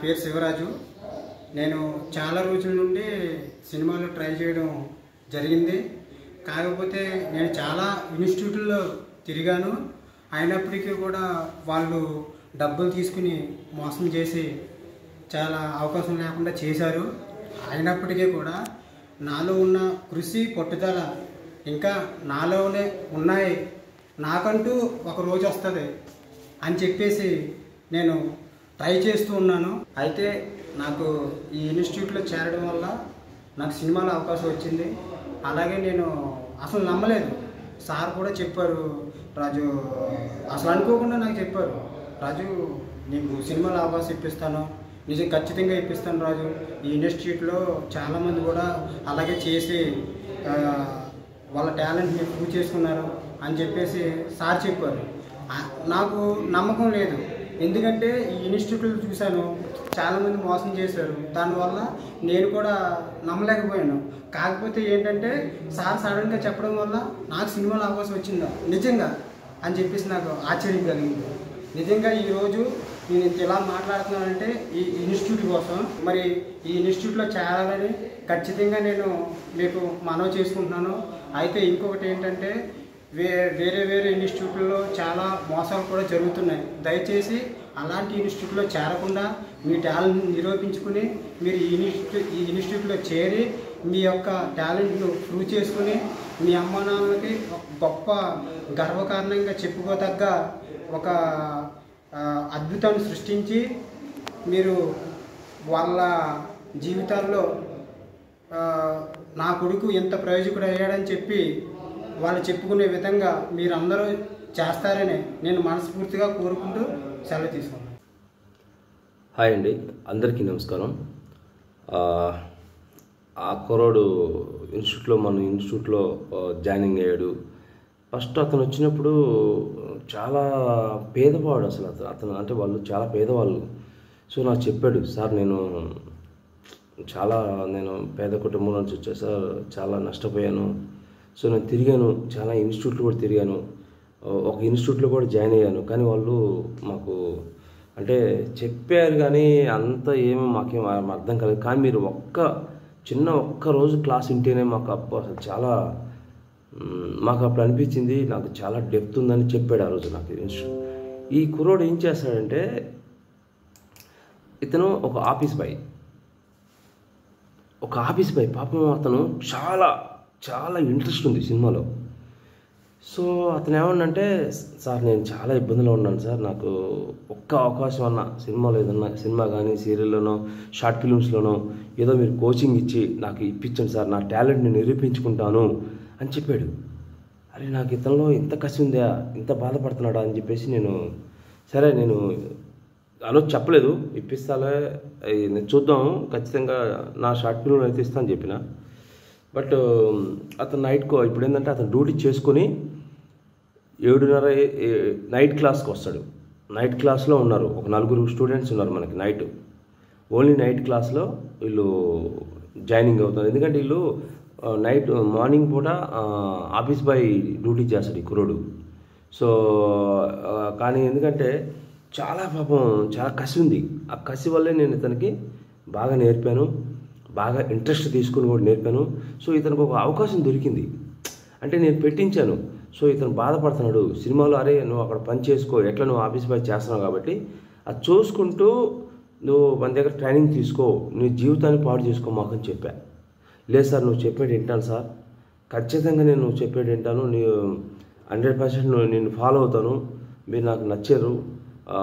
పేరు శివరాజు నేను చాలా రోజుల నుండి సినిమాలు ట్రై చేయడం జరిగింది కాకపోతే నేను చాలా ఇన్స్టిట్యూట్లో తిరిగాను అయినప్పటికీ కూడా వాళ్ళు డబ్బులు తీసుకుని మోసం చేసి చాలా అవకాశం లేకుండా చేశారు అయినప్పటికీ కూడా నాలో ఉన్న కృషి పట్టుదల ఇంకా నాలోనే ఉన్నాయి నాకంటూ ఒక రోజు వస్తుంది అని చెప్పేసి నేను ట్రై చేస్తూ ఉన్నాను అయితే నాకు ఈ ఇన్స్టిట్యూట్లో చేరడం వల్ల నాకు సినిమాలో అవకాశం వచ్చింది అలాగే నేను అసలు నమ్మలేదు సార్ కూడా చెప్పారు రాజు అసలు అనుకోకుండా నాకు చెప్పారు రాజు నీకు సినిమాలో అవకాశం ఇప్పిస్తాను నిజం ఖచ్చితంగా ఇప్పిస్తాను రాజు ఈ ఇన్స్టిట్యూట్లో చాలామంది కూడా అలాగే చేసి ఆ, వాళ్ళ టాలెంట్ని ప్రూవ్ చేసుకున్నారు అని చెప్పేసి సార్ చెప్పారు ఆ, నాకు నమ్మకం లేదు ఎందుకంటే ఈ ఇన్స్టిట్యూట్లో చూశాను చాలామంది మోసం చేశారు దానివల్ల నేను కూడా నమ్మలేకపోయాను కాకపోతే ఏంటంటే సార్ సడన్గా చెప్పడం వల్ల నాకు సినిమాలో అవకాశం వచ్చిందా నిజంగా అని చెప్పేసి నాకు ఆశ్చర్యం కలిగింది నిజంగా ఈరోజు నేను ఇంత ఇలా మాట్లాడుతున్నానంటే ఈ ఇన్స్టిట్యూట్ కోసం మరి ఈ ఇన్స్టిట్యూట్లో చేరాలని ఖచ్చితంగా నేను మీకు మనవి చేసుకుంటున్నాను అయితే ఇంకొకటి ఏంటంటే వే వేరే వేరే ఇన్స్టిట్యూట్లో చాలా మోసాలు కూడా జరుగుతున్నాయి దయచేసి అలాంటి ఇన్స్టిట్యూట్లో చేరకుండా మీ టాలెంట్ నిరూపించుకుని మీరు ఈ ఇన్స్టిట్యూట్ ఈ ఇన్స్టిట్యూట్లో చేరి మీ యొక్క టాలెంట్ను ప్రూవ్ చేసుకుని మీ అమ్మ నాన్నలకి ఒక గొప్ప గర్వకారణంగా చెప్పుకోదగ్గ ఒక ఆ, అద్భుతాన్ని సృష్టించి మీరు వాళ్ళ జీవితాల్లో ఆ, నా కొడుకు ఎంత ప్రయోజకుడు అయ్యాడని చెప్పి వాళ్ళు చెప్పుకునే విధంగా మీరందరూ చేస్తారని నేను మనస్ఫూర్తిగా కోరుకుంటూ సెలవు తీసుకున్నాను హాయ్ అండి అందరికీ నమస్కారం ఆ, ఆ కుర్రోడు ఇన్స్టిట్యూట్లో మన ఇన్స్టిట్యూట్లో ఆ, జాయినింగ్ అయ్యాడు ఫస్ట్ అతను వచ్చినప్పుడు చాలా పేదవాడు అసలు అతను అతను అంటే వాళ్ళు చాలా పేదవాళ్ళు సో నాకు చెప్పాడు సార్ నేను చాలా నేను పేద కుటుంబం నుంచి వచ్చా సార్ చాలా నష్టపోయాను సో నేను తిరిగాను చాలా ఇన్స్టిట్యూట్లు కూడా తిరిగాను ఒక ఇన్స్టిట్యూట్లో కూడా జాయిన్ అయ్యాను కానీ వాళ్ళు మాకు అంటే చెప్పారు కానీ అంత ఏమీ మాకేం అర్థం కాలేదు కానీ మీరు ఒక్క చిన్న ఒక్క రోజు క్లాస్ వింటేనే మాకు అప్పుడు అసలు చాలా మ్, మాకు అప్పుడు అనిపించింది నాకు చాలా డెప్త్ ఉందని చెప్పాడు ఆ రోజు నాకు ఇన్స్టిట్యూట్ ఈ కుర్రోడు ఏం చేస్తాడంటే ఇతను ఒక ఆఫీస్ బాయ్ ఒక ఆఫీస్ బాయ్ పాపం అతను చాలా చాలా ఇంట్రెస్ట్ ఉంది సినిమాలో సో అతను ఏమన్నంటే సార్ నేను చాలా ఇబ్బందిలో ఉన్నాను సార్ నాకు ఒక్క అవకాశం అన్న సినిమాలో ఏదన్నా సినిమా కానీ సీరియల్లోనో షార్ట్ ఫిల్మ్స్లోనో ఏదో మీరు కోచింగ్ ఇచ్చి నాకు ఇప్పించండి సార్ నా టాలెంట్ని నిరూపించుకుంటాను అని చెప్పాడు అరే నాకు ఇతనిలో ఇంత కసి ఉందా ఇంత బాధపడుతున్నాడా అని చెప్పేసి నేను సరే నేను అనొచ్చు చెప్పలేదు ఇప్పిస్తాలే అయ్యి నేను చూద్దాం ఖచ్చితంగా నా షార్ట్ ఫిల్మ్ అయితే ఇస్తాను చెప్పిన బట్ అతను నైట్కో ఇప్పుడు ఏంటంటే అతను డ్యూటీ చేసుకొని ఏడున్నర ఏ- ఏ- నైట్ క్లాస్కి వస్తాడు నైట్ క్లాస్లో ఉన్నారు ఒక నలుగురు స్టూడెంట్స్ ఉన్నారు మనకి నైట్ ఓన్లీ నైట్ క్లాస్లో వీళ్ళు జాయినింగ్ అవుతారు ఎందుకంటే వీళ్ళు ఆ, నైట్ మార్నింగ్ పూట ఆ, ఆఫీస్ బాయ్ డ్యూటీ చేస్తాడు ఈ కుర్రోడు సో ఆ, కానీ ఎందుకంటే చాలా పాపం చాలా కసి ఉంది ఆ కసి వల్లే నేను ఇతనికి బాగా నేర్పాను బాగా ఇంట్రెస్ట్ తీసుకుని కూడా నేర్పాను సో ఇతనికి ఒక అవకాశం దొరికింది అంటే నేను పెట్టించాను సో ఇతను బాధపడుతున్నాడు సినిమాలో అరే నువ్వు అక్కడ పని చేసుకో ఎట్లా నువ్వు ఆఫీస్ బాయ్ చేస్తున్నావు కాబట్టి అది చూసుకుంటూ నువ్వు మన దగ్గర ట్రైనింగ్ తీసుకో నీ జీవితాన్ని పాడు చేసుకో మాకు అని చెప్పా లేదు సార్ నువ్వు చెప్పేది వింటాను సార్ ఖచ్చితంగా నేను నువ్వు చెప్పేది వింటాను నీ హండ్రెడ్ పర్సెంట్ నేను ఫాలో అవుతాను మీరు నాకు నచ్చారు ఆ,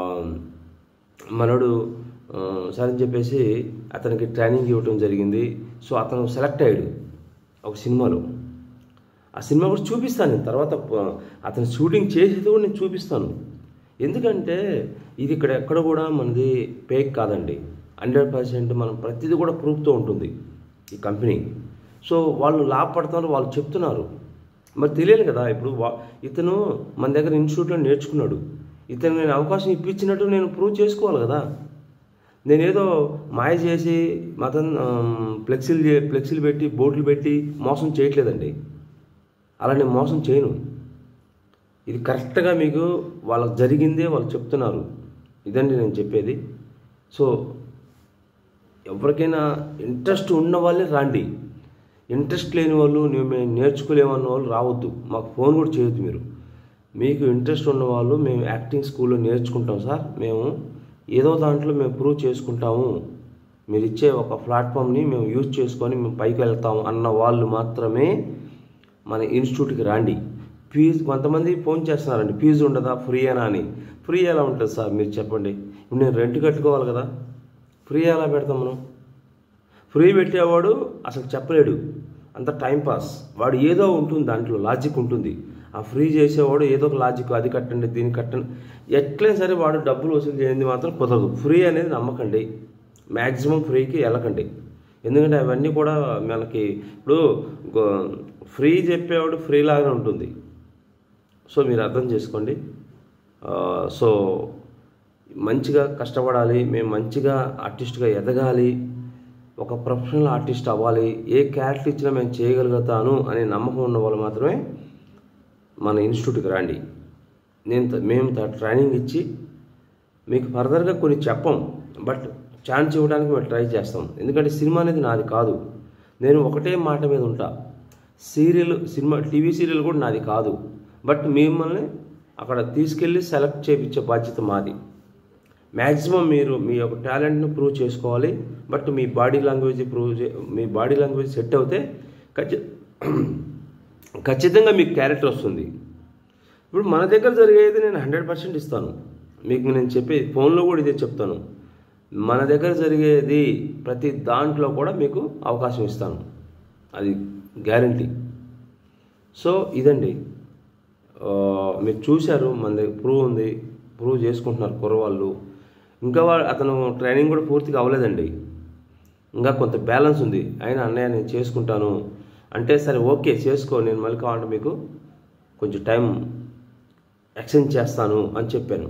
మనోడు ఆ, సరే అని చెప్పేసి అతనికి ట్రైనింగ్ ఇవ్వటం జరిగింది సో అతను సెలెక్ట్ అయ్యాడు ఒక సినిమాలో ఆ సినిమా కూడా చూపిస్తాను నేను తర్వాత ప- అతను షూటింగ్ చేసేది కూడా నేను చూపిస్తాను ఎందుకంటే ఇది ఇక్కడ ఎక్కడ కూడా మనది పేక్ కాదండి హండ్రెడ్ పర్సెంట్ మనం ప్రతిదీ కూడా ప్రూఫ్తో ఉంటుంది ఈ కంపెనీ సో వాళ్ళు లాభపడుతున్నారు వాళ్ళు చెప్తున్నారు మరి తెలియదు కదా ఇప్పుడు వా- ఇతను మన దగ్గర ఇన్స్టిట్యూట్లో నేర్చుకున్నాడు ఇతను నేను అవకాశం ఇప్పించినట్టు నేను ప్రూవ్ చేసుకోవాలి కదా నేనేదో మాయ చేసి మతం ఫ్లెక్సీలు చే- ఫ్లెక్సీలు పెట్టి బోట్లు పెట్టి మోసం చేయట్లేదండి అలా నేను మోసం చేయను ఇది కరెక్ట్గా మీకు వాళ్ళకి జరిగిందే వాళ్ళు చెప్తున్నారు ఇదండి నేను చెప్పేది సో ఎవరికైనా ఇంట్రెస్ట్ ఉన్న వాళ్ళే రాండి ఇంట్రెస్ట్ లేని వాళ్ళు నేను మేము నేర్చుకోలేమన్న వాళ్ళు రావద్దు మాకు ఫోన్ కూడా చేయొద్దు మీరు మీకు ఇంట్రెస్ట్ ఉన్న వాళ్ళు మేము యాక్టింగ్ స్కూల్లో నేర్చుకుంటాం సార్ మేము ఏదో దాంట్లో మేము ప్రూవ్ చేసుకుంటాము మీరు ఇచ్చే ఒక ప్లాట్ఫామ్ని మేము యూజ్ చేసుకొని మేము పైకి వెళ్తాము అన్న వాళ్ళు మాత్రమే మన ఇన్స్టిట్యూట్కి రండి ఫీజు కొంతమంది ఫోన్ చేస్తున్నారండి ఫీజు ఉండదా ఫ్రీ అయినా అని ఫ్రీ ఎలా ఉంటుంది సార్ మీరు చెప్పండి ఇప్పుడు నేను రెంట్ కట్టుకోవాలి కదా ఫ్రీ ఎలా పెడతాం మనం ఫ్రీ పెట్టేవాడు అసలు చెప్పలేడు అంత టైం పాస్ వాడు ఏదో ఉంటుంది దాంట్లో లాజిక్ ఉంటుంది ఆ ఫ్రీ చేసేవాడు ఏదో ఒక లాజిక్ అది కట్టండి దీన్ని కట్టండి ఎట్లయినా సరే వాడు డబ్బులు వసూలు చేయండి మాత్రం కుదరదు ఫ్రీ అనేది నమ్మకండి మ్యాక్సిమం ఫ్రీకి వెళ్ళకండి ఎందుకంటే అవన్నీ కూడా మనకి ఇప్పుడు గో- ఫ్రీ చెప్పేవాడు ఫ్రీ లాగానే ఉంటుంది సో మీరు అర్థం చేసుకోండి ఆ, సో మంచిగా కష్టపడాలి మేము మంచిగా ఆర్టిస్ట్గా ఎదగాలి ఒక ప్రొఫెషనల్ ఆర్టిస్ట్ అవ్వాలి ఏ క్యారెక్టర్ ఇచ్చినా మేము చేయగలుగుతాను అనే నమ్మకం ఉన్న వాళ్ళు మాత్రమే మన ఇన్స్టిట్యూట్కి రండి నేను త- మేము త- ట్రైనింగ్ ఇచ్చి మీకు ఫర్దర్గా కొన్ని చెప్పం బట్ ఛాన్స్ ఇవ్వడానికి మేము ట్రై చేస్తాం ఎందుకంటే సినిమా అనేది నాది కాదు నేను ఒకటే మాట మీద ఉంటా సీరియల్ సినిమా టీవీ సీరియల్ కూడా నాది కాదు బట్ మిమ్మల్ని అక్కడ తీసుకెళ్ళి సెలెక్ట్ చేయించే బాధ్యత మాది మ్యాక్సిమం మీరు మీ యొక్క టాలెంట్ను ప్రూవ్ చేసుకోవాలి బట్ మీ బాడీ లాంగ్వేజ్ ప్రూవ్ చే మీ బాడీ లాంగ్వేజ్ సెట్ అవుతే ఖచ్చి ఖచ్చితంగా మీకు క్యారెక్టర్ వస్తుంది ఇప్పుడు మన దగ్గర జరిగేది నేను హండ్రెడ్ పర్సెంట్ ఇస్తాను మీకు నేను చెప్పే ఫోన్లో కూడా ఇదే చెప్తాను మన దగ్గర జరిగేది ప్రతి దాంట్లో కూడా మీకు అవకాశం ఇస్తాను అది గ్యారంటీ సో ఇదండి ఆ, మీరు చూశారు మన దగ్గర ప్రూవ్ ఉంది ప్రూవ్ చేసుకుంటున్నారు కుర్రవాళ్ళు ఇంకా వా అతను ట్రైనింగ్ కూడా పూర్తిగా అవ్వలేదండి ఇంకా కొంత బ్యాలెన్స్ ఉంది అయినా అన్నయ్య నేను చేసుకుంటాను అంటే సరే ఓకే చేసుకో నేను మళ్ళీ కావాలంటే మీకు కొంచెం టైం ఎక్స్టెండ్ చేస్తాను అని చెప్పాను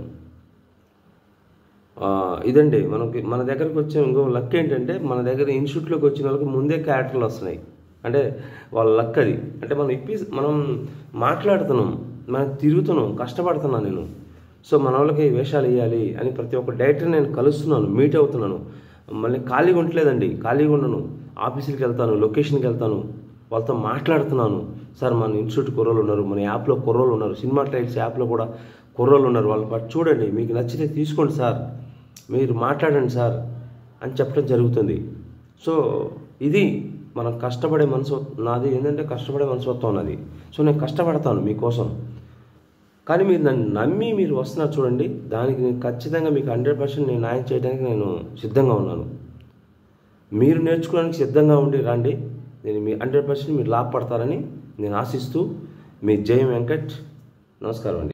ఆ, ఇదండి మనకి మన దగ్గరకు వచ్చిన ఇంకో లక్ ఏంటంటే మన దగ్గర ఇన్స్టిట్యూట్లోకి వచ్చిన వాళ్ళకి ముందే క్యారెక్టర్లు వస్తున్నాయి అంటే వాళ్ళ లక్ అది అంటే మనం ఇప్పి మనం మాట్లాడుతున్నాం మనం తిరుగుతున్నాం కష్టపడుతున్నాను నేను సో మన వాళ్ళకి వేషాలు వేయాలి అని ప్రతి ఒక్క డైరెక్టర్ నేను కలుస్తున్నాను మీట్ అవుతున్నాను మళ్ళీ ఖాళీగా ఉండలేదండి ఖాళీగా ఉండను ఆఫీసులకి వెళ్తాను లొకేషన్కి వెళ్తాను వాళ్ళతో మాట్లాడుతున్నాను సార్ మన ఇన్స్టిట్యూట్ కుర్రోళ్ళు ఉన్నారు మన యాప్లో కుర్రోళ్ళు ఉన్నారు సినిమా ట్రైల్స్ యాప్లో కూడా కుర్రోళ్ళు ఉన్నారు వాళ్ళు పట్టు చూడండి మీకు నచ్చితే తీసుకోండి సార్ మీరు మాట్లాడండి సార్ అని చెప్పడం జరుగుతుంది సో ఇది మనం కష్టపడే మనసు నాది ఏంటంటే కష్టపడే మనసత్వం నాది సో నేను కష్టపడతాను మీకోసం కానీ మీరు నన్ను నమ్మి మీరు వస్తున్నారు చూడండి దానికి నేను ఖచ్చితంగా మీకు హండ్రెడ్ పర్సెంట్ నేను న్యాయం చేయడానికి నేను సిద్ధంగా ఉన్నాను మీరు నేర్చుకోవడానికి సిద్ధంగా ఉండి రండి నేను మీ హండ్రెడ్ పర్సెంట్ మీరు లాభపడతారని నేను ఆశిస్తూ మీ జయం వెంకట్ నమస్కారం అండి